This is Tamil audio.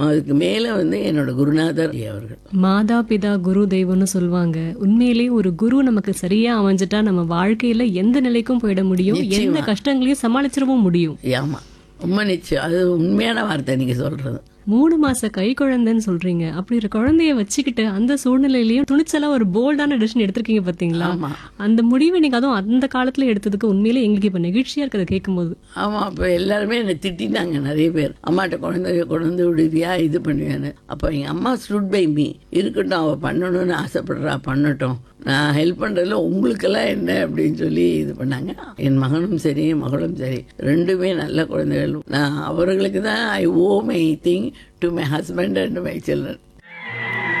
அதுக்கு மேலே வந்து என்னோட குருநாதர் அவர்கள் மாதா பிதா குரு தெய்வம்னு சொல்லுவாங்க உண்மையிலேயே ஒரு குரு நமக்கு சரியா அமைஞ்சிட்டா நம்ம வாழ்க்கையில எந்த நிலைக்கும் போயிட முடியும் எந்த கஷ்டங்களையும் சமாளிச்சிடவும் முடியும் ஆமாம் ரொம்ப நிச்சயம் அது உண்மையான வார்த்தை நீங்கள் சொல்கிறது மூணு மாச கை குழந்தைன்னு சொல்றீங்க அப்படி ஒரு குழந்தைய வச்சுக்கிட்டு அந்த சூழ்நிலையிலயும் துணிச்சலா ஒரு போல்டான டிசிஷன் எடுத்திருக்கீங்க பாத்தீங்களா ஆமாம் அந்த முடிவை நீங்க அதுவும் அந்த காலத்துல எடுத்ததுக்கு உண்மையிலே எங்களுக்கு இப்ப நெகிழ்ச்சியா இருக்கிறத கேட்கும்போது ஆமாம் அப்போ எல்லாருமே என்னை திட்டினாங்க நிறைய பேர் அம்மாட்ட குழந்தைய கொண்டு விடுவியா இது பண்ணுவியான்னு அப்போ எங்கள் அம்மா ஸ்டுட் பை மீ இருக்கட்டும் அவள் பண்ணணும்னு ஆசைப்படுறா பண்ணட்டும் நான் ஹெல்ப் பண்ணுறதுல உங்களுக்கெல்லாம் என்ன அப்படின்னு சொல்லி இது பண்ணாங்க என் மகனும் சரி என் மகளும் சரி ரெண்டுமே நல்ல குழந்தைகள் நான் அவர்களுக்கு தான் I owe my thing to my husband and my children